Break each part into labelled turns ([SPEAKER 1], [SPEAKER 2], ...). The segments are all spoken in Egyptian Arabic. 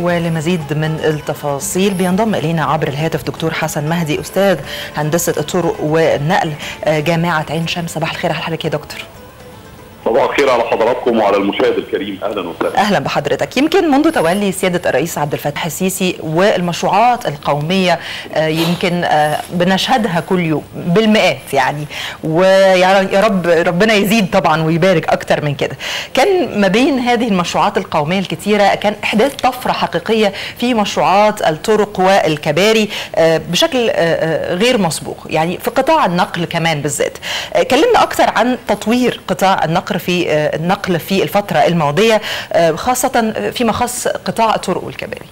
[SPEAKER 1] ولمزيد من التفاصيل بينضم الينا عبر الهاتف دكتور حسن مهدي استاذ هندسه الطرق والنقل جامعه عين شمس صباح الخير على حضرتك يا دكتور
[SPEAKER 2] صباح الخير على حضراتكم وعلى المشاهد الكريم اهلا وسهلا
[SPEAKER 1] اهلا بحضرتك يمكن منذ تولي سياده الرئيس عبد الفتاح السيسي والمشروعات القوميه يمكن بنشهدها كل يوم بالمئات يعني ويا رب ربنا يزيد طبعا ويبارك اكتر من كده كان ما بين هذه المشروعات القوميه الكثيره كان احداث طفره حقيقيه في مشروعات الطرق والكباري بشكل غير مسبوق يعني في قطاع النقل كمان بالذات كلمنا اكتر عن تطوير قطاع النقل في النقل في الفترة الماضية خاصة فيما خص قطاع الطرق والكباري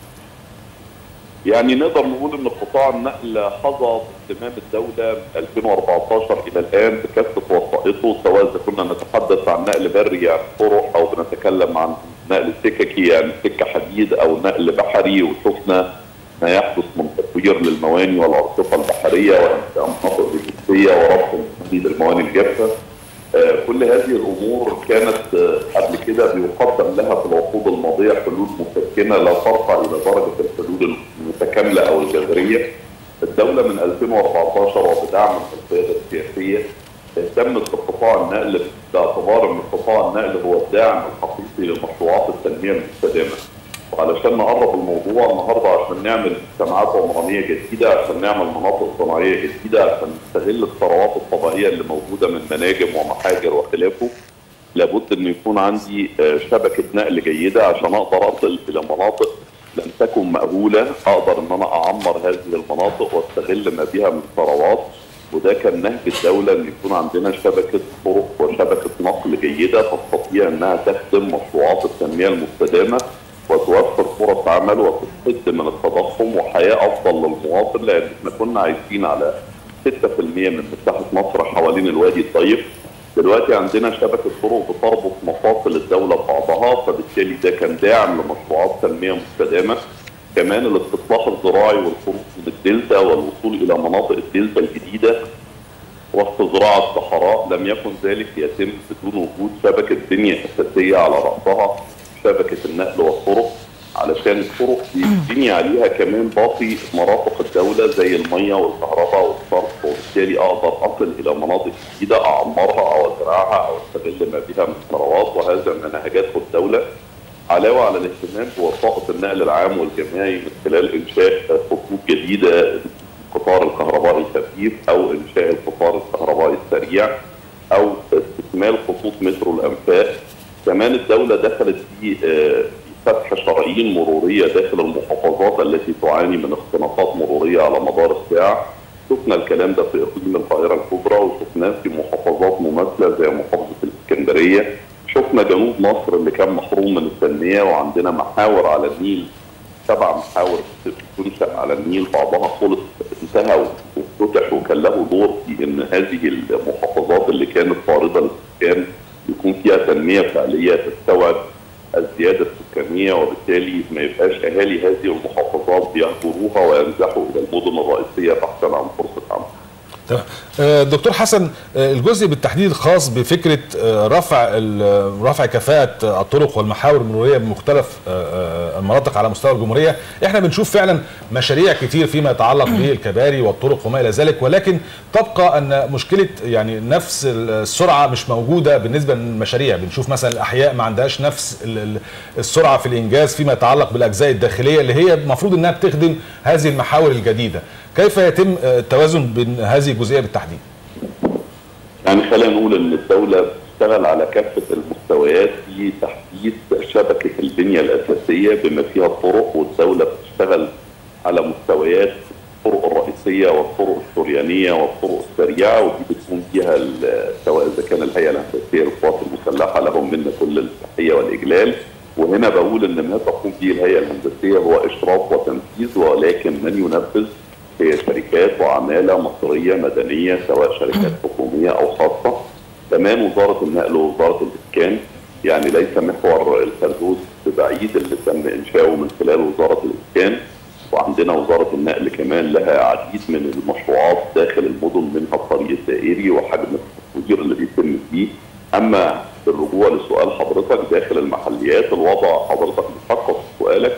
[SPEAKER 2] يعني نقدر نقول ان قطاع النقل حظى باهتمام الدوله من 2014 الى الان بكافه وسائطه سواء اذا كنا نتحدث عن نقل بري يعني طرق او بنتكلم عن نقل سككي يعني سكه حديد او نقل بحري وشفنا ما يحدث من تطوير للمواني والارصفه البحريه وانشاء مناطق لوجستيه وربط تحديد المواني الجافه كل هذه الامور كانت قبل كده بيقدم لها في العقود الماضيه حلول مسكنه لا ترقى الى درجه الحلول المتكامله او الجذريه. الدوله من 2014 وبدعم القياده السياسيه اهتمت بقطاع النقل باعتبار ان قطاع النقل هو الداعم الحقيقي لمشروعات التنميه المستدامه. وعلشان نقرب الموضوع النهارده عشان نعمل مجتمعات عمرانيه جديده عشان نعمل مناطق صناعيه جديده عشان نستغل الثروات الطبيعيه اللي موجوده من مناجم ومحاجر وخلافه لابد ان يكون عندي شبكه نقل جيده عشان اقدر اصل الى مناطق لم تكن مأهوله اقدر ان انا اعمر هذه المناطق واستغل ما بها من ثروات وده كان نهج الدوله ان يكون عندنا شبكه طرق وشبكه نقل جيده تستطيع انها تخدم مشروعات التنميه المستدامه وتوفر فرص عمل وتستد من التضخم وحياه افضل للمواطن لان احنا كنا عايشين على 6% من مساحه مصر حوالين الوادي الطيب دلوقتي عندنا شبكه طرق بتربط مفاصل الدوله ببعضها فبالتالي ده كان داعم لمشروعات تنميه مستدامه كمان الاستصلاح الزراعي والخروج من الدلتا والوصول الى مناطق الدلتا الجديده وسط زراعه الصحراء لم يكن ذلك يتم بدون وجود شبكه بنيه اساسيه على راسها شبكه النقل والطرق علشان الطرق بيبني عليها كمان باقي مرافق الدوله زي الميه والكهرباء والصرف وبالتالي اقدر اصل الى مناطق جديده اعمرها او ازرعها او استغل ما بها من ثروات وهذا ما نهجته الدوله علاوه على الاهتمام بوسائط النقل العام والجماعي من خلال انشاء خطوط جديده القطار الكهربائي الخفيف او انشاء القطار الكهربائي السريع او استكمال خطوط مترو الانفاق كمان الدوله دخلت في فتح شرايين مروريه داخل المحافظات التي تعاني من اختناقات مروريه على مدار الساعه شفنا الكلام ده في اقليم القاهره الكبرى وشفناه في محافظات مماثله زي محافظه الاسكندريه شفنا جنوب مصر اللي كان محروم من التنميه وعندنا محاور على النيل سبع محاور تنشا على النيل بعضها خلص انتهى وافتتح وكان له دور في ان هذه المحافظات اللي كانت طارده للسكان يكون فيها تنميه فعليه تستوعب الزياده السكانيه وبالتالي ما يبقاش اهالي هذه المحافظات بيهجروها وينزحوا الى المدن الرئيسيه بحثا عن فرصه عمل.
[SPEAKER 3] تمام دكتور حسن الجزء بالتحديد الخاص بفكره رفع رفع كفاءه الطرق والمحاور المروريه بمختلف المناطق على مستوى الجمهوريه احنا بنشوف فعلا مشاريع كتير فيما يتعلق بالكباري والطرق وما الى ذلك ولكن تبقى ان مشكله يعني نفس السرعه مش موجوده بالنسبه للمشاريع بنشوف مثلا الاحياء ما عندهاش نفس السرعه في الانجاز فيما يتعلق بالاجزاء الداخليه اللي هي المفروض انها بتخدم هذه المحاور الجديده كيف يتم التوازن بين هذه الجزئيه بالتحديد؟
[SPEAKER 2] يعني خلينا نقول ان الدوله بتشتغل على كافه المستويات في تحديث شبكه البنيه الاساسيه بما فيها الطرق والدوله بتشتغل على مستويات الطرق الرئيسيه والطرق السريانيه والطرق السريعه ودي بتكون فيها سواء اذا كان الهيئه الهندسيه للقوات المسلحه لهم منا كل التحيه والاجلال وهنا بقول ان ما تقوم به الهيئه الهندسيه هو اشراف وتنفيذ ولكن من ينفذ هي شركات وعماله مصريه مدنيه سواء شركات حكوميه او خاصه كمان وزاره النقل ووزاره الاسكان يعني ليس محور الفردوس بعيد اللي تم انشاؤه من خلال وزاره الاسكان وعندنا وزاره النقل كمان لها عديد من المشروعات داخل المدن منها الطريق الدائري وحجم التطوير اللي بيتم فيه اما بالرجوع لسؤال حضرتك داخل المحليات الوضع حضرتك بتحقق سؤالك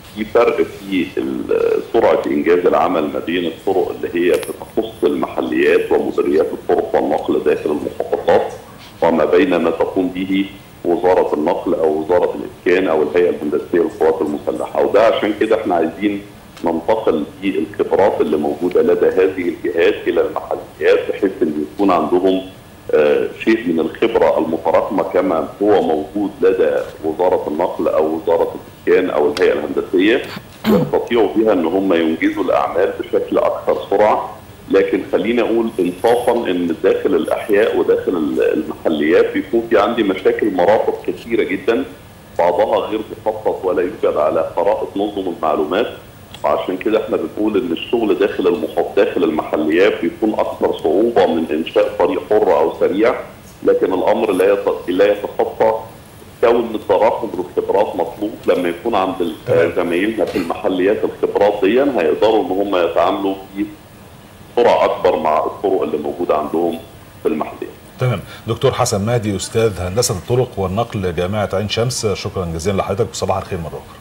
[SPEAKER 2] في فرق في ال- سرعه انجاز العمل ما بين الطرق اللي هي بتخص المحليات ومديريات الطرق والنقل داخل المحافظات وما بين ما تقوم به وزاره النقل او وزاره الاسكان او الهيئه الهندسيه للقوات المسلحه وده عشان كده احنا عايزين ننتقل بالخبرات اللي موجوده لدى هذه الجهات الى المحليات بحيث ان يكون عندهم آه، شيء من الخبره المتراكمه كما هو موجود لدى وزاره النقل او وزاره الاسكان او الهيئه الهندسيه يستطيعوا بها ان هم ينجزوا الاعمال بشكل اكثر سرعه لكن خليني اقول انصافا ان داخل الاحياء وداخل المحليات بيكون في عندي مشاكل مرافق كثيره جدا بعضها غير مخطط ولا يوجد على خرائط نظم المعلومات وعشان كده احنا بنقول ان الشغل داخل المحاط داخل المحليات بيكون اكثر صعوبه من انشاء طريق حر او سريع لكن الامر لا يت- لا يتخطى كون التراكم بالخبرات مطلوب لما يكون عند ال- زمايلنا في المحليات الخبرات دي هيقدروا ان هم يتعاملوا في سرعه اكبر مع الطرق اللي موجوده عندهم في المحليات.
[SPEAKER 3] تمام دكتور حسن مهدي استاذ هندسه الطرق والنقل جامعه عين شمس شكرا جزيلا لحضرتك وصباح الخير مره اخرى